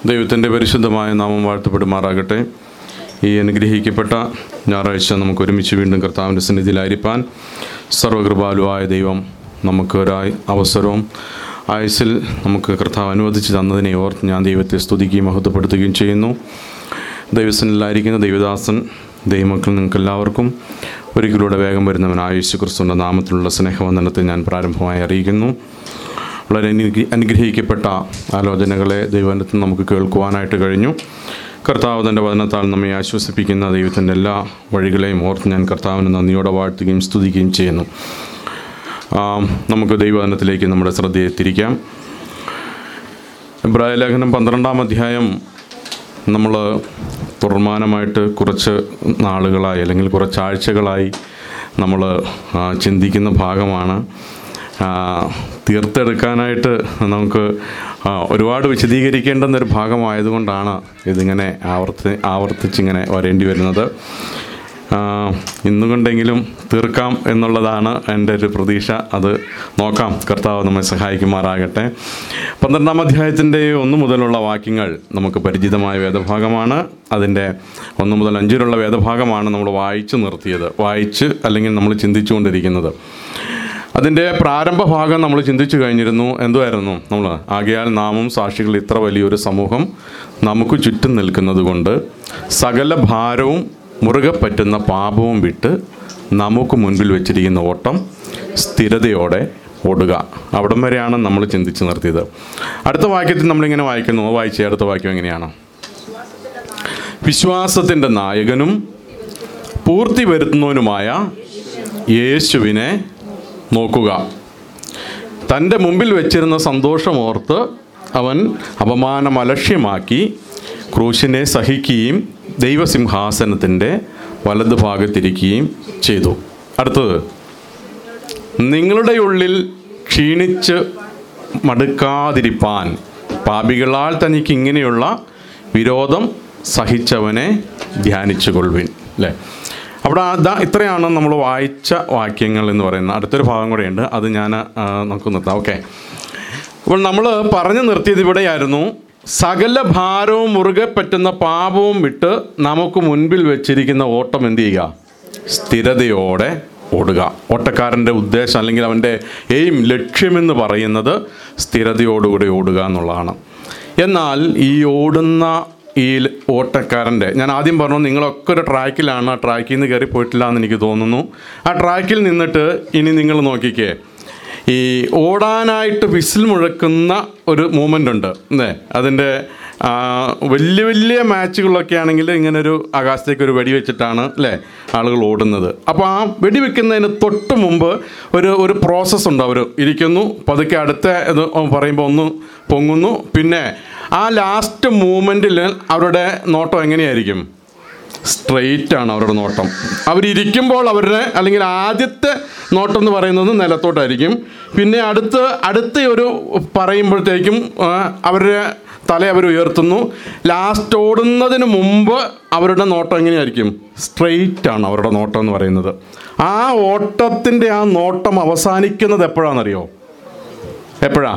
ദൈവത്തിൻ്റെ പരിശുദ്ധമായ നാമം വാഴ്ത്തപ്പെടുമാറാകട്ടെ ഈ അനുഗ്രഹിക്കപ്പെട്ട ഞായറാഴ്ച നമുക്ക് ഒരുമിച്ച് വീണ്ടും കർത്താവിൻ്റെ സന്നിധിയിലായിരിക്കാൻ സർവകൃപാലുവായ ദൈവം നമുക്ക് ഒരായി അവസരവും ആയുസിൽ നമുക്ക് കർത്താവ് അനുവദിച്ച് തന്നതിനെ ഓർത്ത് ഞാൻ ദൈവത്തെ സ്തുതിക്കുകയും മഹത്വപ്പെടുത്തുകയും ചെയ്യുന്നു ദൈവസനിലായിരിക്കുന്ന ദൈവദാസൻ ദൈവമക്കൾ നിങ്ങൾക്ക് എല്ലാവർക്കും ഒരിക്കലൂടെ വേഗം വരുന്നവനായ യേശു ക്രിസ്തുവിൻ്റെ നാമത്തിലുള്ള സ്നേഹവന്ദനത്തെ ഞാൻ പ്രാരംഭമായി അറിയിക്കുന്നു വളരെ അനുഗ്ര- അനുഗ്രഹിക്കപ്പെട്ട ആലോചനകളെ ദൈവത്തിൽ നമുക്ക് കേൾക്കുവാനായിട്ട് കഴിഞ്ഞു കർത്താവ് തൻ്റെ വചനത്താൽ നമ്മെ ആശ്വസിപ്പിക്കുന്ന ദൈവത്തിൻ്റെ എല്ലാ വഴികളെയും ഓർത്ത് ഞാൻ കർത്താവിന് നന്ദിയോടെ വാഴ്ത്തുകയും സ്തുതിക്കുകയും ചെയ്യുന്നു ആ, നമുക്ക് ദൈവവചനത്തിലേക്ക് നമ്മുടെ ശ്രദ്ധയെ തിരിക്കാം ഇബ്രായ ലേഖനം പന്ത്രണ്ടാം അധ്യായം നമ്മൾ തുടർമാനമായിട്ട് കുറച്ച് നാളുകളായി അല്ലെങ്കിൽ കുറച്ച് ആഴ്ചകളായി നമ്മൾ ചിന്തിക്കുന്ന ഭാഗമാണ് ആ, തീർത്തെടുക്കാനായിട്ട് നമുക്ക് ആ, ഒരുപാട് വിശദീകരിക്കേണ്ടുന്നൊരു ഭാഗമായതുകൊണ്ടാണ് ഇതിങ്ങനെ ആവർത്തി ആവർത്തിച്ചിങ്ങനെ വരേണ്ടി വരുന്നത് ആ, ഇന്നുകൊണ്ടെങ്കിലും തീർക്കാം എന്നുള്ളതാണ് എൻ്റെ ഒരു പ്രതീക്ഷ അത് നോക്കാം കർത്താവ് നമ്മെ സഹായിക്കുമാറാകട്ടെ പന്ത്രണ്ടാം അധ്യായത്തിൻ്റെ ഒന്ന് മുതലുള്ള വാക്യങ്ങൾ നമുക്ക് പരിചിതമായ വേദഭാഗമാണ് അതിൻ്റെ ഒന്ന് മുതൽ അഞ്ചിലുള്ള വേദഭാഗമാണ് നമ്മൾ വായിച്ച് നിർത്തിയത് വായിച്ച് അല്ലെങ്കിൽ നമ്മൾ ചിന്തിച്ചുകൊണ്ടിരിക്കുന്നത് അതിൻ്റെ പ്രാരംഭ ഭാഗം നമ്മൾ ചിന്തിച്ചു കഴിഞ്ഞിരുന്നു എന്തുമായിരുന്നു നമ്മൾ ആകയാൽ നാമും സാക്ഷികൾ ഇത്ര വലിയൊരു സമൂഹം നമുക്ക് ചുറ്റും നിൽക്കുന്നത് കൊണ്ട് സകല ഭാരവും മുറുകെ പറ്റുന്ന പാപവും വിട്ട് നമുക്ക് മുൻപിൽ വെച്ചിരിക്കുന്ന ഓട്ടം സ്ഥിരതയോടെ ഓടുക അവിടം വരെയാണ് നമ്മൾ ചിന്തിച്ച് നിർത്തിയത് അടുത്ത വാക്യത്തിൽ നമ്മളിങ്ങനെ വായിക്കുന്നു വായിച്ചേ അടുത്ത വാക്യം എങ്ങനെയാണ് വിശ്വാസത്തിൻ്റെ നായകനും പൂർത്തി വരുത്തുന്നവനുമായ യേശുവിനെ നോക്കുക തൻ്റെ മുമ്പിൽ വെച്ചിരുന്ന സന്തോഷമോർത്ത് അവൻ അപമാനം അലക്ഷ്യമാക്കി ക്രൂശിനെ സഹിക്കുകയും ദൈവസിംഹാസനത്തിൻ്റെ വലത് ഭാഗത്തിരിക്കുകയും ചെയ്തു അടുത്തത് നിങ്ങളുടെ ഉള്ളിൽ ക്ഷീണിച്ച് മടുക്കാതിരിപ്പാൻ പാപികളാൽ തനിക്ക് ഇങ്ങനെയുള്ള വിരോധം സഹിച്ചവനെ ധ്യാനിച്ചു കൊള്ളുവിൻ അല്ലേ അവിടെ അതാ ഇത്രയാണ് നമ്മൾ വായിച്ച വാക്യങ്ങൾ എന്ന് പറയുന്നത് അടുത്തൊരു ഭാഗം കൂടെയുണ്ട് അത് ഞാൻ ആ, നമുക്ക് നിർത്താം ഓക്കെ അപ്പോൾ നമ്മൾ പറഞ്ഞു നിർത്തിയത് ഇവിടെയായിരുന്നു സകല ഭാരവും മുറുകെ പറ്റുന്ന പാപവും വിട്ട് നമുക്ക് മുൻപിൽ വെച്ചിരിക്കുന്ന ഓട്ടം എന്ത് ചെയ്യുക സ്ഥിരതയോടെ ഓടുക ഓട്ടക്കാരൻ്റെ ഉദ്ദേശം അല്ലെങ്കിൽ അവൻ്റെ എയിം ലക്ഷ്യമെന്ന് പറയുന്നത് സ്ഥിരതയോടുകൂടി ഓടുക എന്നുള്ളതാണ് എന്നാൽ ഈ ഓടുന്ന ഈ ല- ഓട്ടക്കാരൻ്റെ ഞാൻ ആദ്യം പറഞ്ഞു നിങ്ങളൊക്കെ ഒരു ട്രാക്കിലാണ് ആ ട്രാക്കിൽ നിന്ന് കയറി പോയിട്ടില്ല എന്ന് എനിക്ക് തോന്നുന്നു ആ ട്രാക്കിൽ നിന്നിട്ട് ഇനി നിങ്ങൾ നോക്കിക്കേ ഈ ഓടാനായിട്ട് വിസിൽ മുഴക്കുന്ന ഒരു മൂമെൻ്റ് ഉണ്ട് അല്ലേ അതിൻ്റെ ആ, വലിയ വലിയ മാച്ചുകളൊക്കെ ആണെങ്കിൽ ഇങ്ങനെ ഒരു ആകാശത്തേക്ക് ഒരു വെടി വെച്ചിട്ടാണ് അല്ലേ ആളുകൾ ഓടുന്നത് അപ്പോൾ ആ വെടി വെക്കുന്നതിന് തൊട്ട് മുമ്പ് ഒരു ഒരു പ്രോസസ്സ് ഉണ്ട് അവർ ഇരിക്കുന്നു പതുക്കെ അടുത്ത ഇത് പറയുമ്പോൾ ഒന്ന് പൊങ്ങുന്നു പിന്നെ ആ ലാസ്റ്റ് മൂമെൻറ്റിൽ അവരുടെ നോട്ടം എങ്ങനെയായിരിക്കും സ്ട്രെയിറ്റ് ആണ് അവരുടെ നോട്ടം അവരിയ്ക്കുമ്പോൾ അവരുടെ അല്ലെങ്കിൽ ആദ്യത്തെ നോട്ടം എന്ന് പറയുന്നത് നിലത്തോട്ടായിരിക്കും പിന്നെ അടുത്ത് അടുത്ത ഒരു പറയുമ്പോഴത്തേക്കും ആ, അവരുടെ തല അവർ ഉയർത്തുന്നു ലാസ്റ്റ് ഓടുന്നതിന് മുമ്പ് അവരുടെ നോട്ടം എങ്ങനെയായിരിക്കും സ്ട്രെയിറ്റ് ആണ് അവരുടെ നോട്ടം എന്ന് പറയുന്നത് ആ ഓട്ടത്തിൻ്റെ ആ നോട്ടം അവസാനിക്കുന്നത് എപ്പോഴാണെന്നറിയോ എപ്പോഴാ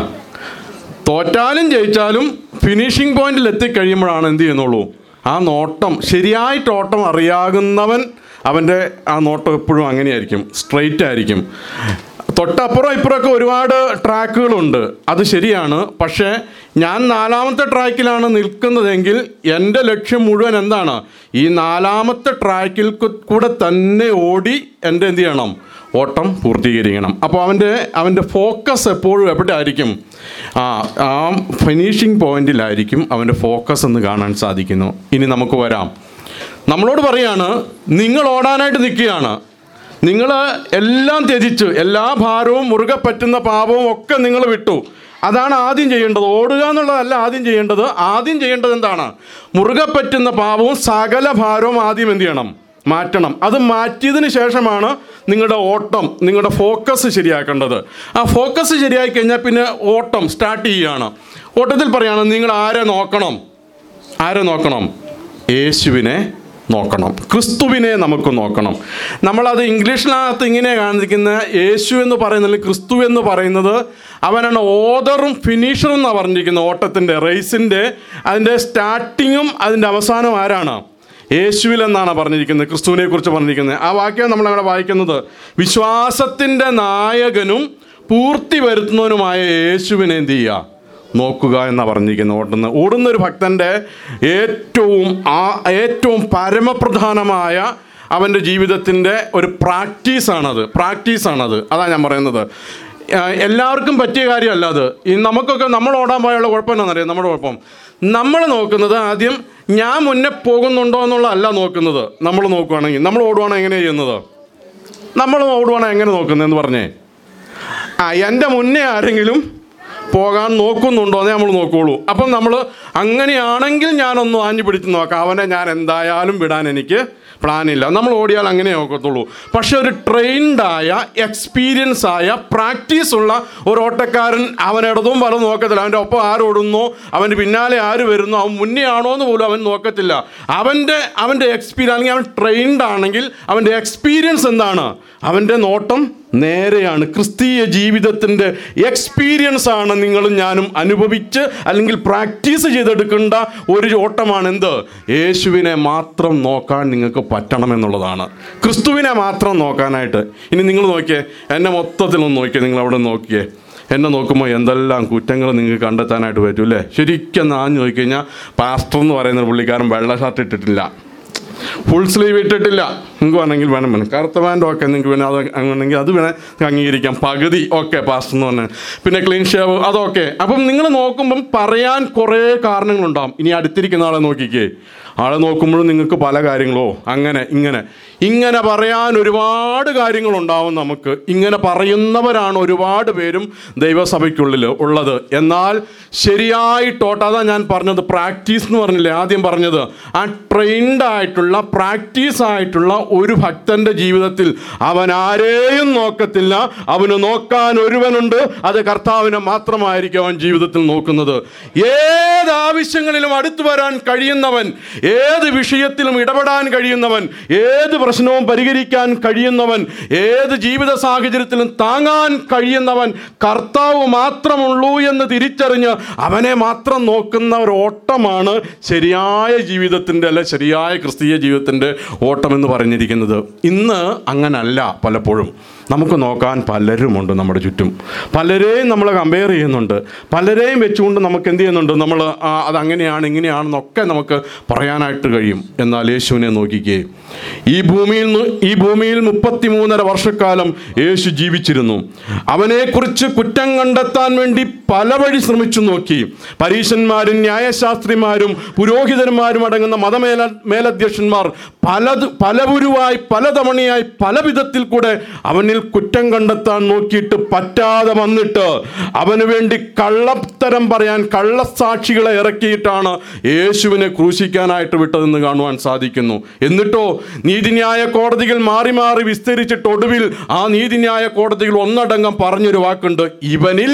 തോറ്റാലും ജയിച്ചാലും ഫിനിഷിംഗ് പോയിന്റിൽ എത്തിക്കഴിയുമ്പോഴാണ് എന്ത് ചെയ്യുന്നുള്ളൂ ആ നോട്ടം ശരിയായിട്ട് ഓട്ടം അറിയാകുന്നവൻ അവൻ്റെ ആ നോട്ടം എപ്പോഴും അങ്ങനെയായിരിക്കും സ്ട്രെയിറ്റ് ആയിരിക്കും തൊട്ടപ്പുറം ഇപ്പുറമൊക്കെ ഒരുപാട് ട്രാക്കുകളുണ്ട് അത് ശരിയാണ് പക്ഷേ ഞാൻ നാലാമത്തെ ട്രാക്കിലാണ് നിൽക്കുന്നതെങ്കിൽ എൻ്റെ ലക്ഷ്യം മുഴുവൻ എന്താണ് ഈ നാലാമത്തെ ട്രാക്കിൽ കു- കൂടെ തന്നെ ഓടി എൻ്റെ എന്ത് ചെയ്യണം ഓട്ടം പൂർത്തീകരിക്കണം അപ്പോൾ അവൻ്റെ അവൻ്റെ ഫോക്കസ് എപ്പോഴും എവിടെ ആയിരിക്കും ആ ആ ഫിനിഷിംഗ് പോയിന്റിലായിരിക്കും അവൻ്റെ ഫോക്കസ് എന്ന് കാണാൻ സാധിക്കുന്നു ഇനി നമുക്ക് വരാം നമ്മളോട് പറയാണ് നിങ്ങൾ ഓടാനായിട്ട് നിൽക്കുകയാണ് നിങ്ങൾ എല്ലാം ത്യജിച്ച് എല്ലാ ഭാരവും മുറുകെ പറ്റുന്ന പാപവും ഒക്കെ നിങ്ങൾ വിട്ടു അതാണ് ആദ്യം ചെയ്യേണ്ടത് ഓടുക എന്നുള്ളതല്ല ആദ്യം ചെയ്യേണ്ടത് ആദ്യം ചെയ്യേണ്ടത് എന്താണ് മുറുകെ പറ്റുന്ന പാപവും സകല ഭാരവും ആദ്യം എന്ത് ചെയ്യണം മാറ്റണം അത് മാറ്റിയതിന് ശേഷമാണ് നിങ്ങളുടെ ഓട്ടം നിങ്ങളുടെ ഫോക്കസ് ശരിയാക്കേണ്ടത് ആ ഫോക്കസ് ശരിയായി കഴിഞ്ഞാൽ പിന്നെ ഓട്ടം സ്റ്റാർട്ട് ചെയ്യുകയാണ് ഓട്ടത്തിൽ പറയാണ് നിങ്ങൾ ആരെ നോക്കണം ആരെ നോക്കണം യേശുവിനെ നോക്കണം ക്രിസ്തുവിനെ നമുക്ക് നോക്കണം നമ്മളത് ഇംഗ്ലീഷിനകത്ത് ഇങ്ങനെ കാണിക്കുന്ന യേശു എന്ന് പറയുന്നത് ക്രിസ്തു എന്ന് പറയുന്നത് അവനാണ് ഓദറും ഫിനിഷറും എന്നാണ് പറഞ്ഞിരിക്കുന്നത് ഓട്ടത്തിൻ്റെ റേസിൻ്റെ അതിൻ്റെ സ്റ്റാർട്ടിങ്ങും അതിൻ്റെ അവസാനവും ആരാണ് യേശുവിൽ എന്നാണ് പറഞ്ഞിരിക്കുന്നത് ക്രിസ്തുവിനെ കുറിച്ച് പറഞ്ഞിരിക്കുന്നത് ആ വാക്യം നമ്മളവിടെ വായിക്കുന്നത് വിശ്വാസത്തിൻ്റെ നായകനും പൂർത്തി വരുത്തുന്നവനുമായ യേശുവിനെ എന്ത് ചെയ്യുക നോക്കുക എന്നാണ് പറഞ്ഞിരിക്കുന്നത് ഓടുന്ന ഓടുന്ന ഒരു ഭക്തൻ്റെ ഏറ്റവും ആ ഏറ്റവും പരമപ്രധാനമായ അവൻ്റെ ജീവിതത്തിൻ്റെ ഒരു പ്രാക്ടീസാണത് പ്രാക്ടീസാണത് അതാണ് ഞാൻ പറയുന്നത് ആ, എല്ലാവർക്കും പറ്റിയ കാര്യമല്ല അത് ഈ നമുക്കൊക്കെ നമ്മൾ ഓടാൻ പോയുള്ള കുഴപ്പം എന്താണെന്നറിയാം നമ്മുടെ കുഴപ്പം നമ്മൾ നോക്കുന്നത് ആദ്യം ഞാൻ മുന്നേ പോകുന്നുണ്ടോ എന്നുള്ളതല്ല നോക്കുന്നത് നമ്മൾ നോക്കുകയാണെങ്കിൽ നമ്മൾ ഓടുവാണെങ്കിൽ എങ്ങനെയാണ് ചെയ്യുന്നത് നമ്മൾ ഓടുവാണെങ്കിൽ എങ്ങനെ നോക്കുന്നതെന്ന് പറഞ്ഞേ ആ എൻ്റെ മുന്നേ ആരെങ്കിലും പോകാൻ നോക്കുന്നുണ്ടോ എന്ന് നമ്മൾ നോക്കുകയുള്ളൂ അപ്പം നമ്മൾ അങ്ങനെയാണെങ്കിൽ ഞാനൊന്ന് ആഞ്ഞു പിടിച്ച് നോക്കാം അവനെ ഞാൻ എന്തായാലും വിടാൻ എനിക്ക് പ്ലാനില്ല നമ്മൾ ഓടിയാൽ അങ്ങനെ നോക്കത്തുള്ളൂ പക്ഷെ ഒരു ട്രെയിൻഡായ എക്സ്പീരിയൻസ് ആയ പ്രാക്ടീസ് ഉള്ള ഒരു ഓട്ടക്കാരൻ അവൻ ഇടതും വലതും നോക്കത്തില്ല അവൻ്റെ ഒപ്പം ആര് ഓടുന്നു അവൻ്റെ പിന്നാലെ ആര് വരുന്നു അവൻ മുന്നേ ആണോ എന്ന് പോലും അവൻ നോക്കത്തില്ല അവൻ്റെ അവൻ്റെ എക്സ്പീരിയൻസ് അല്ലെങ്കിൽ അവൻ ട്രെയിൻഡ് ആണെങ്കിൽ അവൻ്റെ എക്സ്പീരിയൻസ് എന്താണ് അവൻ്റെ നോട്ടം നേരെയാണ് ക്രിസ്തീയ ജീവിതത്തിൻ്റെ എക്സ്പീരിയൻസ് ആണ് നിങ്ങളും ഞാനും അനുഭവിച്ച് അല്ലെങ്കിൽ പ്രാക്ടീസ് ചെയ്തെടുക്കേണ്ട ഒരു ഓട്ടമാണ് എന്ത് യേശുവിനെ മാത്രം നോക്കാൻ നിങ്ങൾക്ക് പറ്റണമെന്നുള്ളതാണ് ക്രിസ്തുവിനെ മാത്രം നോക്കാനായിട്ട് ഇനി നിങ്ങൾ നോക്കിയേ എന്നെ മൊത്തത്തിലൊന്ന് നോക്കിയേ നിങ്ങൾ അവിടെ നോക്കിയേ എന്നെ നോക്കുമ്പോൾ എന്തെല്ലാം കുറ്റങ്ങൾ നിങ്ങൾക്ക് കണ്ടെത്താനായിട്ട് പറ്റും അല്ലേ ശരിക്കും ആഞ്ഞു നോക്കിക്കഴിഞ്ഞാൽ പാസ്റ്റർ എന്ന് പറയുന്ന ഒരു പുള്ളിക്കാരൻ വെള്ള ഷർട്ട് ഇട്ടിട്ടില്ല ഫുൾ സ്ലീവ് ഇട്ടിട്ടില്ല നിങ്ങൾക്ക് വേണമെങ്കിൽ വേണം വേണം കറുത്ത പാൻറ് ഒക്കെ നിങ്ങൾക്ക് വേണം അത് അങ്ങനെങ്കിൽ അത് വേണേൽ നിങ്ങൾക്ക് അംഗീകരിക്കാം പകുതി ഓക്കെ പാസ്റ്റ് എന്ന് പറഞ്ഞാൽ പിന്നെ ക്ലീൻ ഷേവ് അതൊക്കെ അപ്പം നിങ്ങൾ നോക്കുമ്പം പറയാൻ കുറേ കാരണങ്ങളുണ്ടാവും ഇനി അടുത്തിരിക്കുന്ന ആളെ നോക്കിക്കേ ആളെ നോക്കുമ്പോഴും നിങ്ങൾക്ക് പല കാര്യങ്ങളോ അങ്ങനെ ഇങ്ങനെ ഇങ്ങനെ പറയാൻ ഒരുപാട് കാര്യങ്ങളുണ്ടാവും നമുക്ക് ഇങ്ങനെ പറയുന്നവരാണ് ഒരുപാട് പേരും ദൈവസഭയ്ക്കുള്ളിൽ ഉള്ളത് എന്നാൽ ശരിയായിട്ടോട്ട് അതാ ഞാൻ പറഞ്ഞത് പ്രാക്ടീസ് എന്ന് പറഞ്ഞില്ലേ ആദ്യം പറഞ്ഞത് ആ ട്രെയിൻഡ് ആയിട്ടുള്ള പ്രാക്ടീസ് ആയിട്ടുള്ള ഒരു ഭക്തന്റെ ജീവിതത്തിൽ അവൻ ആരെയും നോക്കത്തില്ല അവന് നോക്കാൻ ഒരുവനുണ്ട് അത് കർത്താവിനെ മാത്രമായിരിക്കും അവൻ ജീവിതത്തിൽ നോക്കുന്നത് ഏത് ആവശ്യങ്ങളിലും അടുത്തു വരാൻ കഴിയുന്നവൻ ഏത് വിഷയത്തിലും ഇടപെടാൻ കഴിയുന്നവൻ ഏത് പ്രശ്നവും പരിഹരിക്കാൻ കഴിയുന്നവൻ ഏത് ജീവിത സാഹചര്യത്തിലും താങ്ങാൻ കഴിയുന്നവൻ കർത്താവ് മാത്രമുള്ളൂ എന്ന് തിരിച്ചറിഞ്ഞ് അവനെ മാത്രം നോക്കുന്ന ഒരു ഓട്ടമാണ് ശരിയായ ജീവിതത്തിൻ്റെ അല്ലെ ശരിയായ ക്രിസ്തീയ ജീവിതത്തിൻ്റെ ഓട്ടം എന്ന് പറഞ്ഞിരിക്കുന്നത് ഇന്ന് അങ്ങനല്ല പലപ്പോഴും നമുക്ക് നോക്കാൻ പലരുമുണ്ട് നമ്മുടെ ചുറ്റും പലരെയും നമ്മൾ കമ്പയർ ചെയ്യുന്നുണ്ട് പലരെയും വെച്ചുകൊണ്ട് നമുക്ക് എന്ത് ചെയ്യുന്നുണ്ട് നമ്മൾ ആ, അതങ്ങനെയാണ് ഇങ്ങനെയാണെന്നൊക്കെ നമുക്ക് പറയാനായിട്ട് കഴിയും എന്നാൽ യേശുവിനെ നോക്കിക്കേ ഈ ഭൂമിയിൽ നി- ഈ ഭൂമിയിൽ മുപ്പത്തിമൂന്നര വർഷക്കാലം യേശു ജീവിച്ചിരുന്നു അവനെക്കുറിച്ച് കുറ്റം കണ്ടെത്താൻ വേണ്ടി പല വഴി ശ്രമിച്ചു നോക്കി പരീശന്മാരും ന്യായശാസ്ത്രിമാരും പുരോഹിതന്മാരും അടങ്ങുന്ന മതമേല മേലധ്യക്ഷന്മാർ പലത് പലപുരുവായി പലതവണയായി പല വിധത്തിൽ കൂടെ അവനിൽ കുറ്റം കണ്ടെത്താൻ നോക്കിയിട്ട് പറ്റാതെ വന്നിട്ട് അവന് വേണ്ടി കള്ളത്തരം പറയാൻ കള്ളസാക്ഷികളെ ഇറക്കിയിട്ടാണ് യേശുവിനെ ക്രൂശിക്കാനായിട്ട് വിട്ടതെന്ന് കാണുവാൻ സാധിക്കുന്നു എന്നിട്ടോ നീതിന്യായ കോടതികൾ മാറി മാറി വിസ്തരിച്ചിട്ട് ഒടുവിൽ ആ നീതിന്യായ കോടതികൾ ഒന്നടങ്കം പറഞ്ഞൊരു വാക്കുണ്ട് ഇവനിൽ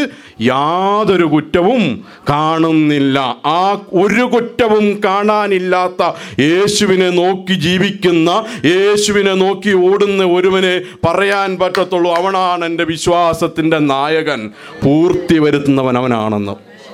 യാതൊരു കുറ്റവും കാണുന്നില്ല ആ ഒരു കുറ്റവും കാണാനില്ലാത്ത യേശുവിനെ നോക്കി ജീവിക്കുന്ന യേശുവിനെ നോക്കി ഓടുന്ന ഒരുവനെ പറയാൻ പറ്റത്തുള്ളൂ അവനാണ് എൻ്റെ വിശ്വാസത്തിൻ്റെ നായകൻ പൂർത്തി വരുത്തുന്നവൻ അവനാണെന്ന്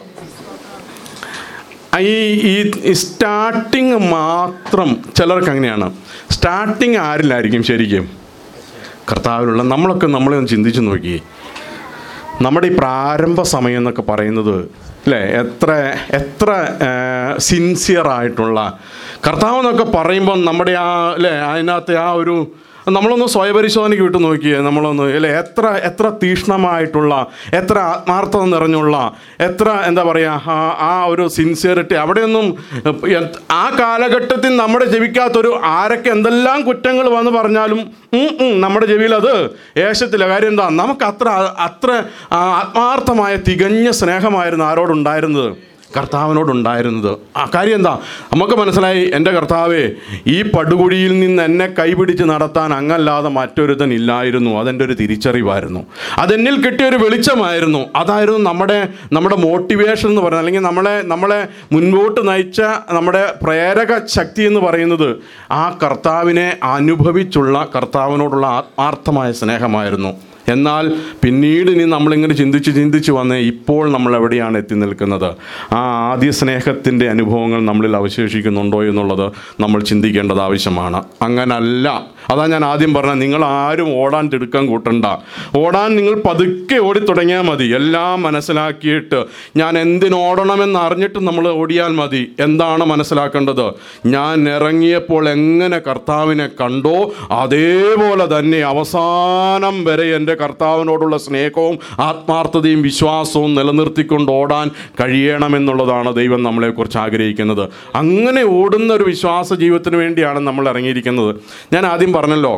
ഈ ഈ സ്റ്റാർട്ടിങ് മാത്രം ചിലർക്ക് അങ്ങനെയാണ് സ്റ്റാർട്ടിങ് ആരിലായിരിക്കും ശരിക്കും കർത്താവിലുള്ള നമ്മളൊക്കെ നമ്മളെ ഒന്ന് ചിന്തിച്ച് നോക്കി നമ്മുടെ ഈ പ്രാരംഭ സമയം എന്നൊക്കെ പറയുന്നത് അല്ലേ എത്ര എത്ര സിൻസിയർ ആയിട്ടുള്ള കർത്താവ് എന്നൊക്കെ പറയുമ്പോൾ നമ്മുടെ ആ അല്ലേ അതിനകത്ത് ആ ഒരു നമ്മളൊന്ന് സ്വയപരിശോധനയ്ക്ക് വിട്ട് നോക്കിയേ നമ്മളൊന്ന് അല്ലേ എത്ര എത്ര തീക്ഷ്ണമായിട്ടുള്ള എത്ര ആത്മാർത്ഥത നിറഞ്ഞുള്ള എത്ര എന്താ പറയുക ആ ആ ഒരു സിൻസിയറിറ്റി അവിടെയൊന്നും എ- ആ കാലഘട്ടത്തിൽ നമ്മുടെ ചെവിക്കകത്തൊരു ആരൊക്കെ എന്തെല്ലാം കുറ്റങ്ങൾ വന്ന് പറഞ്ഞാലും ഉം, ഉം, നമ്മുടെ ചെവിയിൽ അത് ഏശത്തില്ല കാര്യം എന്താ നമുക്ക് അത്ര അത്ര ആ, ആത്മാർത്ഥമായ തികഞ്ഞ സ്നേഹമായിരുന്നു ആരോടുണ്ടായിരുന്നത് കർത്താവിനോടുണ്ടായിരുന്നത് ആ കാര്യം എന്താ നമുക്ക് മനസ്സിലായി എൻ്റെ കർത്താവേ ഈ പടുകുഴിയിൽ നിന്ന് എന്നെ കൈപിടിച്ച് നടത്താൻ അങ്ങല്ലാതെ മറ്റൊരുത്തൻ ഇല്ലായിരുന്നു അതെൻ്റെ ഒരു തിരിച്ചറിവായിരുന്നു അതെന്നിൽ കിട്ടിയ ഒരു വെളിച്ചമായിരുന്നു അതായിരുന്നു നമ്മുടെ നമ്മുടെ മോട്ടിവേഷൻ എന്ന് പറയുന്നത് അല്ലെങ്കിൽ നമ്മളെ നമ്മളെ മുൻപോട്ട് നയിച്ച നമ്മുടെ പ്രേരക ശക്തി എന്ന് പറയുന്നത് ആ കർത്താവിനെ അനുഭവിച്ചുള്ള കർത്താവിനോടുള്ള ആത്മാർത്ഥമായ സ്നേഹമായിരുന്നു എന്നാൽ പിന്നീട് ഇനി നമ്മളിങ്ങനെ ചിന്തിച്ച് ചിന്തിച്ച് വന്ന് ഇപ്പോൾ നമ്മൾ എവിടെയാണ് എത്തി നിൽക്കുന്നത് ആ ആദ്യ സ്നേഹത്തിൻ്റെ അനുഭവങ്ങൾ നമ്മളിൽ അവശേഷിക്കുന്നുണ്ടോ എന്നുള്ളത് നമ്മൾ ചിന്തിക്കേണ്ടത് ആവശ്യമാണ് അങ്ങനല്ല അതാ ഞാൻ ആദ്യം പറഞ്ഞത് നിങ്ങൾ ആരും ഓടാൻ തിടുക്കം കൂട്ടണ്ട ഓടാൻ നിങ്ങൾ പതുക്കെ ഓടി തുടങ്ങിയാൽ മതി എല്ലാം മനസ്സിലാക്കിയിട്ട് ഞാൻ എന്തിനോടണമെന്ന് അറിഞ്ഞിട്ട് നമ്മൾ ഓടിയാൽ മതി എന്താണ് മനസ്സിലാക്കേണ്ടത് ഞാൻ ഇറങ്ങിയപ്പോൾ എങ്ങനെ കർത്താവിനെ കണ്ടോ അതേപോലെ തന്നെ അവസാനം വരെ എൻ്റെ കർത്താവിനോടുള്ള സ്നേഹവും ആത്മാർത്ഥതയും വിശ്വാസവും നിലനിർത്തിക്കൊണ്ട് ഓടാൻ കഴിയണമെന്നുള്ളതാണ് ദൈവം നമ്മളെക്കുറിച്ച് ആഗ്രഹിക്കുന്നത് അങ്ങനെ ഓടുന്ന ഒരു വിശ്വാസ ജീവിതത്തിന് വേണ്ടിയാണ് നമ്മൾ ഇറങ്ങിയിരിക്കുന്നത് ഞാൻ ആദ്യം പറഞ്ഞല്ലോ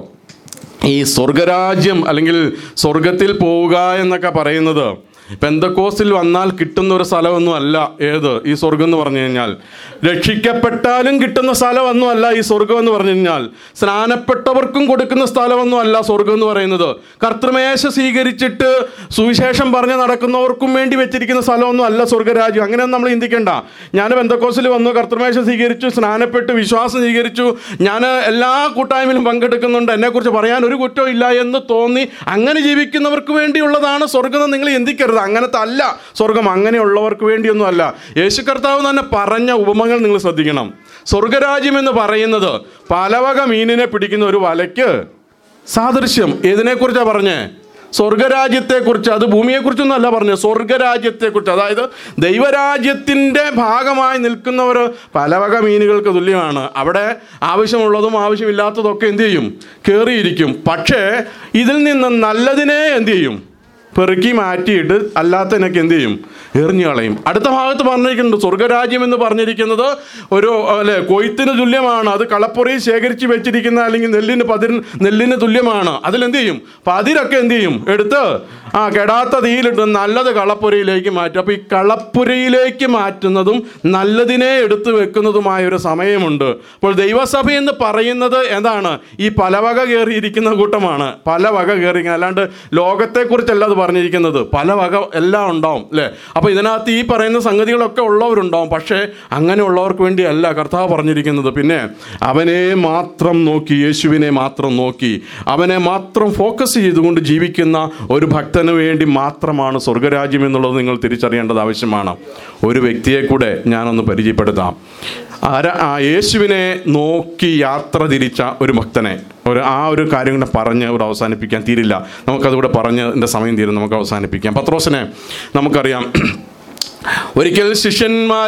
ഈ സ്വർഗരാജ്യം അല്ലെങ്കിൽ സ്വർഗത്തിൽ പോവുക എന്നൊക്കെ പറയുന്നത് പെന്തക്കോസിൽ വന്നാൽ കിട്ടുന്ന ഒരു സ്ഥലമൊന്നും അല്ല ഏത് ഈ സ്വർഗം എന്ന് പറഞ്ഞു കഴിഞ്ഞാൽ രക്ഷിക്കപ്പെട്ടാലും കിട്ടുന്ന സ്ഥലമൊന്നും അല്ല ഈ സ്വർഗം എന്ന് പറഞ്ഞു കഴിഞ്ഞാൽ സ്നാനപ്പെട്ടവർക്കും കൊടുക്കുന്ന സ്ഥലമൊന്നും അല്ല സ്വർഗം എന്ന് പറയുന്നത് കർത്തൃമേശ സ്വീകരിച്ചിട്ട് സുവിശേഷം പറഞ്ഞ് നടക്കുന്നവർക്കും വേണ്ടി വെച്ചിരിക്കുന്ന സ്ഥലമൊന്നും അല്ല സ്വർഗരാജ്യം അങ്ങനെയൊന്നും നമ്മൾ ചിന്തിക്കേണ്ട ഞാൻ പെന്തക്കോസിൽ വന്നു കർത്തൃമേശ സ്വീകരിച്ചു സ്നാനപ്പെട്ട് വിശ്വാസം സ്വീകരിച്ചു ഞാൻ എല്ലാ കൂട്ടായ്മയിലും പങ്കെടുക്കുന്നുണ്ട് എന്നെക്കുറിച്ച് പറയാൻ ഒരു കുറ്റവും ഇല്ല എന്ന് തോന്നി അങ്ങനെ ജീവിക്കുന്നവർക്ക് വേണ്ടിയുള്ളതാണ് സ്വർഗം എന്ന് നിങ്ങൾ ചിന്തിക്കരുത് അങ്ങനത്തെ അല്ല സ്വർഗം അങ്ങനെയുള്ളവർക്ക് വേണ്ടിയൊന്നും അല്ല യേശു കർത്താവ് തന്നെ പറഞ്ഞ ഉപമകൾ നിങ്ങൾ ശ്രദ്ധിക്കണം സ്വർഗരാജ്യം എന്ന് പറയുന്നത് പലവക മീനിനെ പിടിക്കുന്ന ഒരു വലയ്ക്ക് സാദൃശ്യം ഏതിനെക്കുറിച്ചാണ് പറഞ്ഞേ സ്വർഗരാജ്യത്തെക്കുറിച്ച് അത് ഭൂമിയെക്കുറിച്ചൊന്നും അല്ല പറഞ്ഞത് സ്വർഗരാജ്യത്തെക്കുറിച്ച് അതായത് ദൈവരാജ്യത്തിൻ്റെ ഭാഗമായി നിൽക്കുന്നവർ പലവക മീനുകൾക്ക് തുല്യമാണ് അവിടെ ആവശ്യമുള്ളതും ആവശ്യമില്ലാത്തതൊക്കെ എന്ത് ചെയ്യും കയറിയിരിക്കും പക്ഷേ ഇതിൽ നിന്ന് നല്ലതിനെ എന്ത് ചെയ്യും പെറുക്കി മാറ്റിയിട്ട് അല്ലാത്തതിനൊക്കെ എന്ത് ചെയ്യും എറിഞ്ഞു കളയും അടുത്ത ഭാഗത്ത് പറഞ്ഞിരിക്കുന്നുണ്ട് സ്വർഗരാജ്യം എന്ന് പറഞ്ഞിരിക്കുന്നത് ഒരു അല്ലെ കൊയ്ത്തിന് തുല്യമാണ് അത് കളപ്പുറയിൽ ശേഖരിച്ച് വെച്ചിരിക്കുന്ന അല്ലെങ്കിൽ നെല്ലിന് പതിര് നെല്ലിന് തുല്യമാണ് അതിലെന്ത് ചെയ്യും പതിരൊക്കെ എന്ത് ചെയ്യും എടുത്ത് ആ കെടാത്ത തീയിലിട്ട് നല്ലത് കളപ്പുരയിലേക്ക് മാറ്റും അപ്പോൾ ഈ കളപ്പുരയിലേക്ക് മാറ്റുന്നതും നല്ലതിനെ എടുത്തു വെക്കുന്നതുമായ ഒരു സമയമുണ്ട് അപ്പോൾ ദൈവസഭ എന്ന് പറയുന്നത് എന്താണ് ഈ പലവക കയറിയിരിക്കുന്ന കൂട്ടമാണ് പല വക കയറിയിരിക്കുന്നത് അല്ലാണ്ട് ലോകത്തെക്കുറിച്ചല്ല അത് പറഞ്ഞിരിക്കുന്നത് പല വക എല്ലാം ഉണ്ടാവും അല്ലേ അപ്പോൾ ഇതിനകത്ത് ഈ പറയുന്ന സംഗതികളൊക്കെ ഉള്ളവരുണ്ടാവും പക്ഷേ അങ്ങനെയുള്ളവർക്ക് വേണ്ടിയല്ല കർത്താവ് പറഞ്ഞിരിക്കുന്നത് പിന്നെ അവനെ മാത്രം നോക്കി യേശുവിനെ മാത്രം നോക്കി അവനെ മാത്രം ഫോക്കസ് ചെയ്തുകൊണ്ട് ജീവിക്കുന്ന ഒരു ഭക്തന് വേണ്ടി മാത്രമാണ് സ്വർഗരാജ്യം എന്നുള്ളത് നിങ്ങൾ തിരിച്ചറിയേണ്ടത് ആവശ്യമാണ് ഒരു വ്യക്തിയെ കൂടെ ഞാനൊന്ന് പരിചയപ്പെടുത്താം ആര ആ യേശുവിനെ നോക്കി യാത്ര തിരിച്ച ഒരു ഭക്തനെ ഒരു ആ ഒരു കാര്യം കൂടെ പറഞ്ഞ് ഇവിടെ അവസാനിപ്പിക്കാൻ തീരില്ല നമുക്കതുകൂടെ പറഞ്ഞ് എൻ്റെ സമയം തീരും നമുക്ക് അവസാനിപ്പിക്കാം പത്രോസിനെ നമുക്കറിയാം ഒരിക്കൽ ശിഷ്യന്മാർ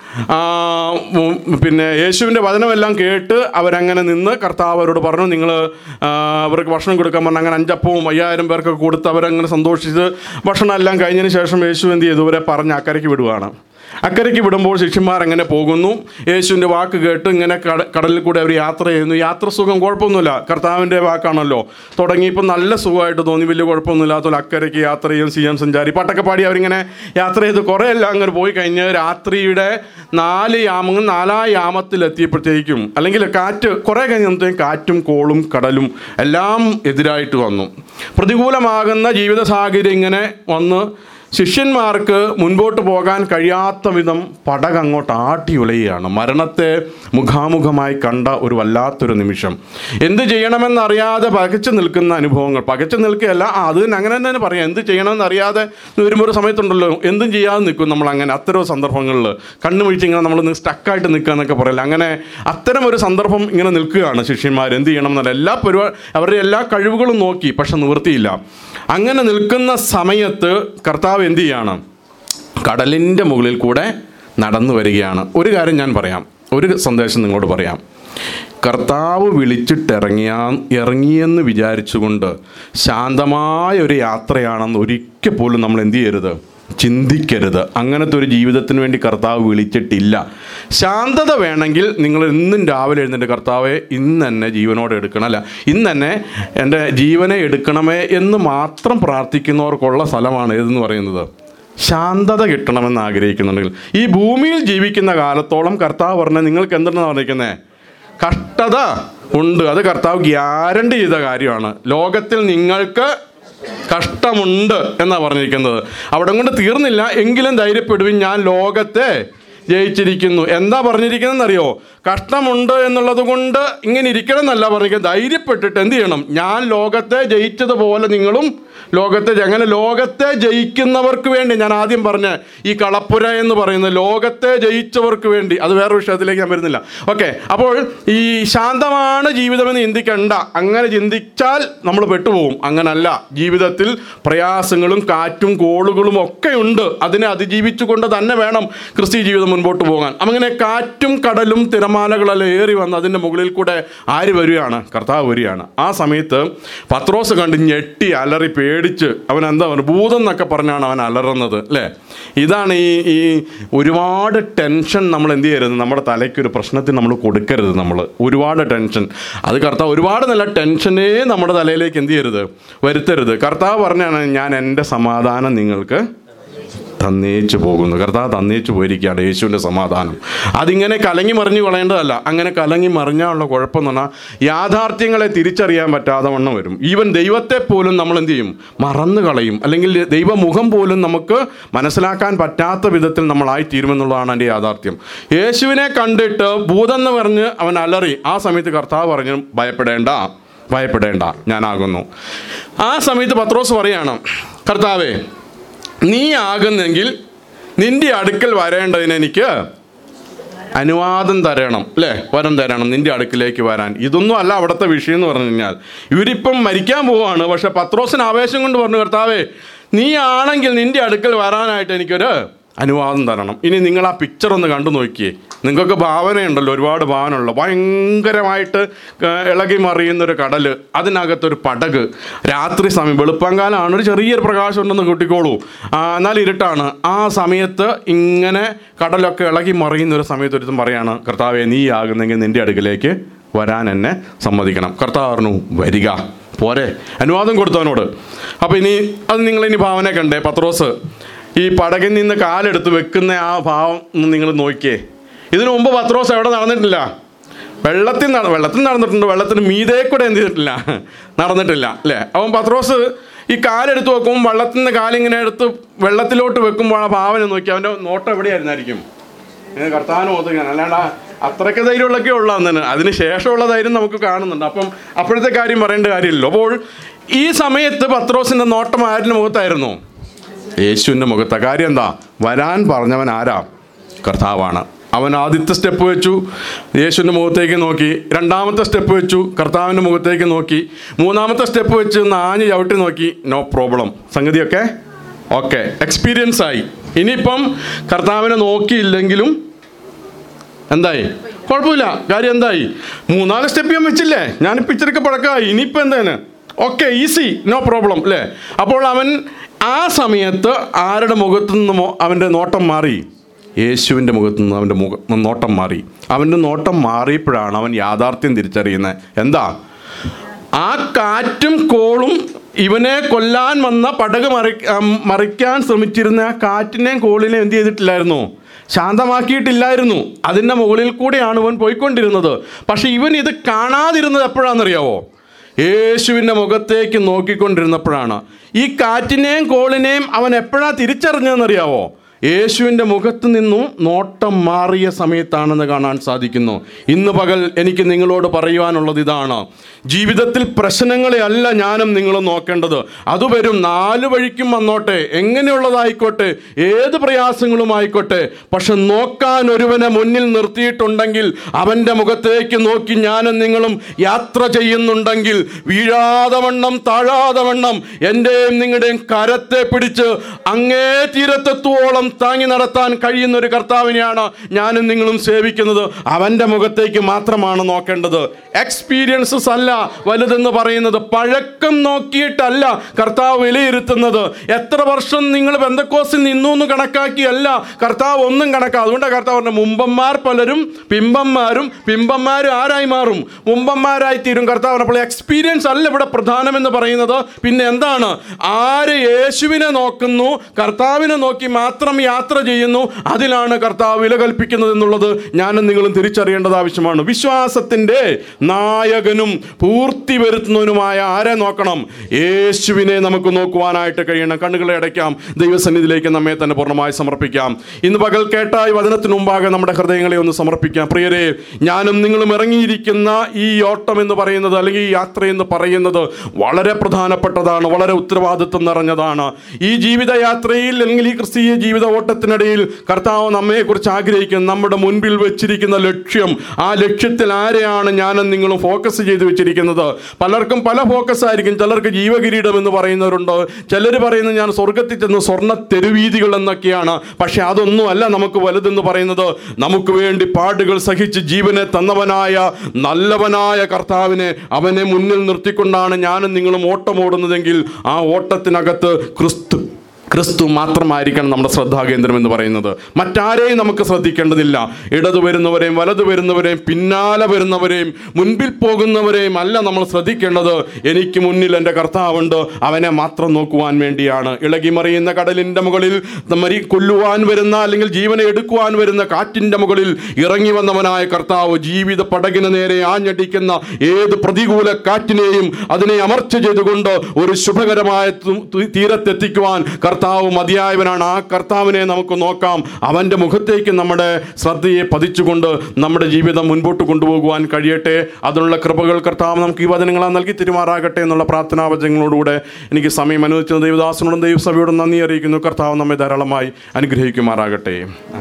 പിന്നെ യേശുവിൻ്റെ വചനമെല്ലാം കേട്ട് അവരങ്ങനെ നിന്ന് കർത്താവ് അവരോട് പറഞ്ഞു നിങ്ങൾ അവർക്ക് ഭക്ഷണം കൊടുക്കാൻ പറഞ്ഞു അങ്ങനെ അഞ്ചപ്പവും അയ്യായിരം പേർക്കൊക്കെ കൊടുത്ത് അവരങ്ങനെ സന്തോഷിച്ച് ഭക്ഷണം എല്ലാം കഴിഞ്ഞതിന് ശേഷം യേശു എന്ത് ചെയ്തു ഇവരെ പറഞ്ഞ് അക്കരയ്ക്ക് വിടുവാണ് അക്കരയ്ക്ക് വിടുമ്പോൾ ശിഷ്യന്മാർ അങ്ങനെ പോകുന്നു യേശുവിൻ്റെ വാക്ക് കേട്ട് ഇങ്ങനെ കട കടലിൽ കൂടെ അവർ യാത്ര ചെയ്യുന്നു യാത്ര സുഖം കുഴപ്പമൊന്നുമില്ല കർത്താവിൻ്റെ വാക്കാണല്ലോ തുടങ്ങിയപ്പോൾ നല്ല സുഖമായിട്ട് തോന്നി വലിയ കുഴപ്പമൊന്നുമില്ലാത്ത അക്കരയ്ക്ക് യാത്ര ചെയ്യും ചെയ്യാൻ സഞ്ചാരി പാട്ടൊക്കെ പാടി അവരിങ്ങനെ യാത്ര ചെയ്ത് കുറേ എല്ലാം അങ്ങനെ പോയി കഴിഞ്ഞ് രാത്രിയുടെ നാല് യാമങ്ങൾ നാലാം യാമത്തിലെത്തിയപ്പോഴത്തേക്കും അല്ലെങ്കിൽ കാറ്റ് കുറേ കഴിഞ്ഞപ്പോഴത്തേക്കും കാറ്റും കോളും കടലും എല്ലാം എതിരായിട്ട് വന്നു പ്രതികൂലമാകുന്ന ജീവിത സാഹചര്യം ഇങ്ങനെ വന്ന് ശിഷ്യന്മാർക്ക് മുൻപോട്ട് പോകാൻ കഴിയാത്ത വിധം പടക് അങ്ങോട്ട് ആട്ടി ഉലയുകയാണ് മരണത്തെ മുഖാമുഖമായി കണ്ട ഒരു വല്ലാത്തൊരു നിമിഷം എന്ത് ചെയ്യണമെന്നറിയാതെ പകച്ചു നിൽക്കുന്ന അനുഭവങ്ങൾ പകച്ചു നിൽക്കുകയല്ല ആ, അത് തന്നെ അങ്ങനെ തന്നെ പറയാം എന്ത് ചെയ്യണമെന്ന് അറിയാതെ വരുമ്പോൾ ഒരു സമയത്തുണ്ടല്ലോ എന്തും ചെയ്യാതെ നിൽക്കും നമ്മൾ അങ്ങനെ അത്തരം സന്ദർഭങ്ങളിൽ കണ്ണു വീഴ്ച ഇങ്ങനെ നമ്മൾ സ്റ്റക്കായിട്ട് നിൽക്കുക എന്നൊക്കെ പറയില്ല അങ്ങനെ അത്തരം ഒരു സന്ദർഭം ഇങ്ങനെ നിൽക്കുകയാണ് ശിഷ്യന്മാർ എന്ത് ചെയ്യണം എന്നല്ല എല്ലാ പരിപാടി അവരുടെ എല്ലാ കഴിവുകളും നോക്കി പക്ഷെ നിവൃത്തിയില്ല അങ്ങനെ നിൽക്കുന്ന സമയത്ത് കർത്താവ് എന്ത് ചെയ്യാണ് കടലിൻ്റെ മുകളിൽ കൂടെ നടന്നു വരികയാണ് ഒരു കാര്യം ഞാൻ പറയാം ഒരു സന്ദേശം നിങ്ങളോട് പറയാം കർത്താവ് വിളിച്ചിട്ടിറങ്ങിയാ ഇറങ്ങിയെന്ന് വിചാരിച്ചുകൊണ്ട് ശാന്തമായ ഒരു യാത്രയാണെന്ന് ഒരിക്കൽ പോലും നമ്മൾ എന്ത് ചെയ്യരുത് ചിന്തിക്കരുത് അങ്ങനത്തെ ഒരു ജീവിതത്തിന് വേണ്ടി കർത്താവ് വിളിച്ചിട്ടില്ല ശാന്തത വേണമെങ്കിൽ നിങ്ങൾ ഇന്നും രാവിലെ എഴുന്നേറ്റ് കർത്താവെ ഇന്ന് എന്നെ ജീവനോടെ എടുക്കണം അല്ല ഇന്ന് തന്നെ എൻ്റെ ജീവനെ എടുക്കണമേ എന്ന് മാത്രം പ്രാർത്ഥിക്കുന്നവർക്കുള്ള സ്ഥലമാണ് ഏതെന്ന് പറയുന്നത് ശാന്തത കിട്ടണമെന്ന് ആഗ്രഹിക്കുന്നുണ്ടെങ്കിൽ ഈ ഭൂമിയിൽ ജീവിക്കുന്ന കാലത്തോളം കർത്താവ് പറഞ്ഞ നിങ്ങൾക്ക് എന്തെന്നാണ് പറഞ്ഞിരിക്കുന്നത് കഷ്ടത ഉണ്ട് അത് കർത്താവ് ഗ്യാരണ്ടി ചെയ്ത കാര്യമാണ് ലോകത്തിൽ നിങ്ങൾക്ക് കഷ്ടമുണ്ട് എന്നാണ് പറഞ്ഞിരിക്കുന്നത് അവിടെ കൊണ്ട് തീർന്നില്ല എങ്കിലും ധൈര്യപ്പെടുവിൻ ഞാൻ ലോകത്തെ ജയിച്ചിരിക്കുന്നു എന്താ പറഞ്ഞിരിക്കുന്നതെന്നറിയോ കഷ്ടമുണ്ട് എന്നുള്ളത് കൊണ്ട് ഇങ്ങനെ ഇരിക്കണം എന്നല്ല പറഞ്ഞിരിക്കുന്നത് ധൈര്യപ്പെട്ടിട്ട് എന്ത് ചെയ്യണം ഞാൻ ലോകത്തെ ജയിച്ചതുപോലെ നിങ്ങളും ലോകത്തെ ജ- അങ്ങനെ ലോകത്തെ ജയിക്കുന്നവർക്ക് വേണ്ടി ഞാൻ ആദ്യം പറഞ്ഞ ഈ കളപ്പുര എന്ന് പറയുന്നത് ലോകത്തെ ജയിച്ചവർക്ക് വേണ്ടി അത് വേറെ വിഷയത്തിലേക്ക് ഞാൻ വരുന്നില്ല ഓക്കെ അപ്പോൾ ഈ ശാന്തമാണ് ജീവിതമെന്ന് ചിന്തിക്കണ്ട അങ്ങനെ ചിന്തിച്ചാൽ നമ്മൾ പെട്ടുപോകും അങ്ങനല്ല ജീവിതത്തിൽ പ്രയാസങ്ങളും കാറ്റും കോളുകളും ഒക്കെ ഉണ്ട് അതിനെ അതിജീവിച്ചുകൊണ്ട് തന്നെ വേണം ക്രിസ്ത്യ ജീവിതം മുൻപോട്ട് പോകാൻ അങ്ങനെ കാറ്റും കടലും തിരമാലകളെല്ലാം ഏറി വന്ന് അതിൻ്റെ മുകളിൽ കൂടെ ആര് വരികയാണ് കർത്താവ് വരികയാണ് ആ സമയത്ത് പത്രോസ് കണ്ട് ഞെട്ടി അലറി പേടിച്ച് അവൻ എന്താ പറയുക ഭൂതം എന്നൊക്കെ പറഞ്ഞാണ് അവൻ അലറുന്നത് അല്ലേ ഇതാണ് ഈ ഈ ഒരുപാട് ടെൻഷൻ നമ്മൾ എന്ത് ചെയ്യരുത് നമ്മുടെ തലയ്ക്ക് ഒരു പ്രശ്നത്തിന് നമ്മൾ കൊടുക്കരുത് നമ്മൾ ഒരുപാട് ടെൻഷൻ അത് കർത്താവ് ഒരുപാട് നല്ല ടെൻഷനേ നമ്മുടെ തലയിലേക്ക് എന്ത് ചെയ്യരുത് വരുത്തരുത് കർത്താവ് പറഞ്ഞാണ് ഞാൻ എൻ്റെ സമാധാനം നിങ്ങൾക്ക് തന്നേച്ചു പോകുന്നു കർത്താവ് തന്നേച്ചു പോയിരിക്കുകയാണ് യേശുവിൻ്റെ സമാധാനം അതിങ്ങനെ കലങ്ങി മറിഞ്ഞു കളയേണ്ടതല്ല അങ്ങനെ കലങ്ങി മറിഞ്ഞാലുള്ള കുഴപ്പം എന്ന് പറഞ്ഞാൽ യാഥാർത്ഥ്യങ്ങളെ തിരിച്ചറിയാൻ പറ്റാതെ വണ്ണം വരും ഈവൻ ദൈവത്തെ പോലും നമ്മൾ എന്ത് ചെയ്യും മറന്നു കളയും അല്ലെങ്കിൽ ദൈവമുഖം പോലും നമുക്ക് മനസ്സിലാക്കാൻ പറ്റാത്ത വിധത്തിൽ നമ്മളായി തീരുമെന്നുള്ളതാണ് എൻ്റെ യാഥാർത്ഥ്യം യേശുവിനെ കണ്ടിട്ട് ഭൂതെന്ന് പറഞ്ഞ് അവൻ അലറി ആ സമയത്ത് കർത്താവ് പറഞ്ഞു ഭയപ്പെടേണ്ട ഭയപ്പെടേണ്ട ഞാനാകുന്നു ആ സമയത്ത് പത്രോസ് പറയാണ് കർത്താവേ നീ ആകുന്നെങ്കിൽ നിന്റെ അടുക്കൽ വരേണ്ടതിന് എനിക്ക് അനുവാദം തരണം അല്ലേ വരം തരണം നിന്റെ അടുക്കിലേക്ക് വരാൻ ഇതൊന്നും അല്ല അവിടുത്തെ വിഷയം എന്ന് പറഞ്ഞു കഴിഞ്ഞാൽ ഇവരിപ്പം മരിക്കാൻ പോവാണ് പക്ഷെ പത്രോസിന് ആവേശം കൊണ്ട് പറഞ്ഞു കർത്താവേ നീ ആണെങ്കിൽ നിന്റെ അടുക്കൽ വരാനായിട്ട് എനിക്കൊരു അനുവാദം തരണം ഇനി നിങ്ങൾ ആ പിക്ചർ ഒന്ന് കണ്ടു നോക്കിയേ നിങ്ങൾക്കൊക്കെ ഭാവനയുണ്ടല്ലോ ഒരുപാട് ഭാവനയുള്ള ഭയങ്കരമായിട്ട് ഏഹ്, ഇളകി മറിയുന്നൊരു കടൽ അതിനകത്തൊരു പടക് രാത്രി സമയം വെളുപ്പങ്കാലമാണ് ഒരു ചെറിയൊരു പ്രകാശം ഉണ്ടെന്ന് കൂട്ടിക്കോളൂ ആ, എന്നാൽ ഇരുട്ടാണ് ആ സമയത്ത് ഇങ്ങനെ കടലൊക്കെ ഇളകി മറിയുന്ന ഒരു സമയത്ത് ഒരുത്തും പറയാണ് കർത്താവെ നീ ആകുന്നെങ്കിൽ നിൻ്റെ അടുക്കിലേക്ക് വരാൻ എന്നെ സമ്മതിക്കണം കർത്താവ് പറഞ്ഞു വരിക പോരെ അനുവാദം കൊടുത്തവനോട് അപ്പോൾ ഇനി അത് നിങ്ങളിനി ഭാവന കണ്ടേ പത്രോസ് ഈ പടകിൽ നിന്ന് കാലെടുത്ത് വെക്കുന്ന ആ ഭാവം ഒന്ന് നിങ്ങൾ നോക്കിയേ ഇതിനു മുമ്പ് പത്രോസ് എവിടെ നടന്നിട്ടില്ല വെള്ളത്തിൽ നട വെള്ളത്തിൽ നടന്നിട്ടുണ്ട് വെള്ളത്തിന് മീതേ കൂടെ എന്ത് ചെയ്തിട്ടില്ല നടന്നിട്ടില്ല അല്ലേ അവൻ പത്രോസ് ഈ കാലെടുത്ത് വെക്കുമ്പോൾ വെള്ളത്തിൽ നിന്ന് കാലിങ്ങനെ എടുത്ത് വെള്ളത്തിലോട്ട് വെക്കുമ്പോൾ ആ ഭാവന നോക്കി അവൻ്റെ നോട്ടം എവിടെയായിരുന്നായിരിക്കും ഇങ്ങനെ കർത്താവിന് ഓതുകയാണ് അല്ലാണ്ട് ആ അത്രയ്ക്ക് ധൈര്യമുള്ളൊക്കെ ഉള്ള അന്നന് അതിന് ശേഷമുള്ള ധൈര്യം നമുക്ക് കാണുന്നുണ്ട് അപ്പം അപ്പോഴത്തെ കാര്യം പറയേണ്ട കാര്യമില്ലല്ലോ അപ്പോൾ ഈ സമയത്ത് പത്രോസിൻ്റെ നോട്ടം ആരുടെ മുഖത്തായിരുന്നു യേശുവിൻ്റെ മുഖത്ത കാര്യം എന്താ വരാൻ പറഞ്ഞവൻ ആരാ കർത്താവാണ് അവൻ ആദ്യത്തെ സ്റ്റെപ്പ് വെച്ചു യേശുവിൻ്റെ മുഖത്തേക്ക് നോക്കി രണ്ടാമത്തെ സ്റ്റെപ്പ് വെച്ചു കർത്താവിൻ്റെ മുഖത്തേക്ക് നോക്കി മൂന്നാമത്തെ സ്റ്റെപ്പ് വെച്ച് നാഞ്ഞ് ചവിട്ടി നോക്കി നോ പ്രോബ്ലം സംഗതിയൊക്കെ ഓക്കെ എക്സ്പീരിയൻസ് ആയി ഇനിയിപ്പം കർത്താവിനെ നോക്കിയില്ലെങ്കിലും എന്തായി കുഴപ്പമില്ല കാര്യം എന്തായി മൂന്നാല് സ്റ്റെപ്പ് ഞാൻ വെച്ചില്ലേ ഞാനിപ്പോൾ ഇച്ചിരിക്ക് പഴക്കമായി ഇനിയിപ്പോൾ എന്താണ് ഓക്കെ ഈസി നോ പ്രോബ്ലം അല്ലേ അപ്പോൾ അവൻ ആ സമയത്ത് ആരുടെ മുഖത്തു നിന്നും അവൻ്റെ നോട്ടം മാറി യേശുവിൻ്റെ മുഖത്തു നിന്ന് അവൻ്റെ മുഖ നോട്ടം മാറി അവൻ്റെ നോട്ടം മാറിയപ്പോഴാണ് അവൻ യാഥാർത്ഥ്യം തിരിച്ചറിയുന്നത് എന്താ ആ കാറ്റും കോളും ഇവനെ കൊല്ലാൻ വന്ന പടക് മറി ഉം, മറിക്കാൻ ശ്രമിച്ചിരുന്ന ആ കാറ്റിനെയും കോളിനെയും എന്ത് ചെയ്തിട്ടില്ലായിരുന്നു ശാന്തമാക്കിയിട്ടില്ലായിരുന്നു അതിൻ്റെ മുകളിൽ കൂടെയാണ് ഇവൻ പോയിക്കൊണ്ടിരുന്നത് പക്ഷെ ഇവൻ ഇത് കാണാതിരുന്നത് എപ്പോഴാണെന്നറിയാവോ യേശുവിൻ്റെ മുഖത്തേക്ക് നോക്കിക്കൊണ്ടിരുന്നപ്പോഴാണ് ഈ കാറ്റിനെയും കോളിനെയും അവൻ എപ്പോഴാണ് തിരിച്ചറിഞ്ഞതെന്നറിയാവോ യേശുവിൻ്റെ മുഖത്ത് നിന്നും നോട്ടം മാറിയ സമയത്താണെന്ന് കാണാൻ സാധിക്കുന്നു ഇന്ന് പകൽ എനിക്ക് നിങ്ങളോട് പറയുവാനുള്ളത് ഇതാണ് ജീവിതത്തിൽ പ്രശ്നങ്ങളെ അല്ല ഞാനും നിങ്ങളും നോക്കേണ്ടത് അത് വരും നാല് വഴിക്കും വന്നോട്ടെ എങ്ങനെയുള്ളതായിക്കോട്ടെ ഏത് പ്രയാസങ്ങളും ആയിക്കോട്ടെ പക്ഷെ നോക്കാൻ ഒരുവനെ മുന്നിൽ നിർത്തിയിട്ടുണ്ടെങ്കിൽ അവൻ്റെ മുഖത്തേക്ക് നോക്കി ഞാനും നിങ്ങളും യാത്ര ചെയ്യുന്നുണ്ടെങ്കിൽ വീഴാതെ വണ്ണം താഴാതെ വണ്ണം എൻ്റെയും നിങ്ങളുടെയും കരത്തെ പിടിച്ച് അങ്ങേ തീരത്തെത്തുവോളം താങ്ങി നടത്താൻ കഴിയുന്ന ഒരു കർത്താവിനെയാണ് ഞാനും നിങ്ങളും സേവിക്കുന്നത് അവൻ്റെ മുഖത്തേക്ക് മാത്രമാണ് നോക്കേണ്ടത് എക്സ്പീരിയൻസസ് അല്ല വലുതെന്ന് പറയുന്നത് പഴക്കം നോക്കിയിട്ടല്ല കർത്താവ് വിലയിരുത്തുന്നത് എത്ര വർഷം നിങ്ങൾ ബന്ധക്കോസിൽ നിന്നു എന്ന് കണക്കാക്കിയല്ല കർത്താവ് ഒന്നും കണക്കാ അതുകൊണ്ടാണ് കർത്താവ് പറഞ്ഞത് മുമ്പന്മാർ പലരും പിമ്പന്മാരും പിമ്പന്മാരും ആരായി മാറും മുമ്പന്മാരായി തീരും കർത്താവ് പറഞ്ഞപ്പോൾ എക്സ്പീരിയൻസ് അല്ല ഇവിടെ പ്രധാനമെന്ന് പറയുന്നത് പിന്നെ എന്താണ് ആര് യേശുവിനെ നോക്കുന്നു കർത്താവിനെ നോക്കി മാത്രം യാത്ര ചെയ്യുന്നു അതിലാണ് കർത്താവ് വില കൽപ്പിക്കുന്നത് എന്നുള്ളത് ഞാനും നിങ്ങളും തിരിച്ചറിയേണ്ടത് ആവശ്യമാണ് വിശ്വാസത്തിൻ്റെ നായകനും പൂർത്തി വരുത്തുന്നവനുമായ ആരെ നോക്കണം യേശുവിനെ നമുക്ക് നോക്കുവാനായിട്ട് കഴിയണം കണ്ണുകളെ അടയ്ക്കാം ദൈവസന്നിധിയിലേക്ക് നമ്മെ തന്നെ പൂർണ്ണമായി സമർപ്പിക്കാം ഇന്ന് പകൽ കേട്ടായി വചനത്തിന് മുമ്പാകെ നമ്മുടെ ഹൃദയങ്ങളെ ഒന്ന് സമർപ്പിക്കാം പ്രിയരെ ഞാനും നിങ്ങളും ഇറങ്ങിയിരിക്കുന്ന ഈ ഓട്ടം എന്ന് പറയുന്നത് അല്ലെങ്കിൽ ഈ യാത്ര എന്ന് പറയുന്നത് വളരെ പ്രധാനപ്പെട്ടതാണ് വളരെ ഉത്തരവാദിത്വം നിറഞ്ഞതാണ് ഈ ജീവിതയാത്രയിൽ അല്ലെങ്കിൽ ഈ ക്രിസ്തീയ ജീവിത ഓട്ടത്തിനിടയിൽ കർത്താവ് നമ്മെക്കുറിച്ച് ആഗ്രഹിക്കുന്ന നമ്മുടെ മുൻപിൽ വെച്ചിരിക്കുന്ന ലക്ഷ്യം ആ ലക്ഷ്യത്തിൽ ആരെയാണ് ഞാനും നിങ്ങളും ഫോക്കസ് ചെയ്ത് വെച്ചിരിക്കുന്നത് പലർക്കും പല ഫോക്കസ് ആയിരിക്കും ചിലർക്ക് ജീവകിരീടം എന്ന് പറയുന്നവരുണ്ട് ചിലർ പറയുന്നത് ഞാൻ സ്വർഗത്തിൽ ചെന്ന് സ്വർണ്ണ തെരുവീതികൾ എന്നൊക്കെയാണ് പക്ഷെ അതൊന്നും അല്ല നമുക്ക് വലുതെന്ന് പറയുന്നത് നമുക്ക് വേണ്ടി പാടുകൾ സഹിച്ച് ജീവനെ തന്നവനായ നല്ലവനായ കർത്താവിനെ അവനെ മുന്നിൽ നിർത്തിക്കൊണ്ടാണ് ഞാനും നിങ്ങളും ഓട്ടം ഓടുന്നതെങ്കിൽ ആ ഓട്ടത്തിനകത്ത് ക്രിസ്തു ക്രിസ്തു മാത്രമായിരിക്കണം നമ്മുടെ ശ്രദ്ധാകേന്ദ്രം എന്ന് പറയുന്നത് മറ്റാരെയും നമുക്ക് ശ്രദ്ധിക്കേണ്ടതില്ല ഇടതു വരുന്നവരെയും വലതു വരുന്നവരെയും പിന്നാലെ വരുന്നവരെയും മുൻപിൽ പോകുന്നവരെയും അല്ല നമ്മൾ ശ്രദ്ധിക്കേണ്ടത് എനിക്ക് മുന്നിൽ എൻ്റെ കർത്താവുണ്ട് അവനെ മാത്രം നോക്കുവാൻ വേണ്ടിയാണ് ഇളകിമറിയുന്ന കടലിൻ്റെ മുകളിൽ മരി കൊല്ലുവാൻ വരുന്ന അല്ലെങ്കിൽ ജീവനെ എടുക്കുവാൻ വരുന്ന കാറ്റിൻ്റെ മുകളിൽ ഇറങ്ങി വന്നവനായ കർത്താവ് ജീവിത പടകിന് നേരെ ആഞ്ഞടിക്കുന്ന ഏത് പ്രതികൂല കാറ്റിനെയും അതിനെ അമർച്ച ചെയ്തുകൊണ്ട് ഒരു ശുഭകരമായ തു- തു- തീരത്തെത്തിക്കുവാൻ കർത്താവ് മതിയായവനാണ് ആ കർത്താവിനെ നമുക്ക് നോക്കാം അവൻ്റെ മുഖത്തേക്ക് നമ്മുടെ ശ്രദ്ധയെ പതിച്ചുകൊണ്ട് നമ്മുടെ ജീവിതം മുൻപോട്ട് കൊണ്ടുപോകുവാൻ കഴിയട്ടെ അതിനുള്ള കൃപകൾ കർത്താവ് നമുക്ക് ഈ വചനങ്ങളാ നൽകി തിരുമാറാകട്ടെ എന്നുള്ള പ്രാർത്ഥനാവചനങ്ങളോടുകൂടെ എനിക്ക് സമയം അനുവദിച്ച ദൈവദാസനോടും ദൈവസഭയോടും നന്ദി അറിയിക്കുന്നു കർത്താവ് നമ്മെ ധാരാളമായി അനുഗ്രഹിക്കുമാറാകട്ടെ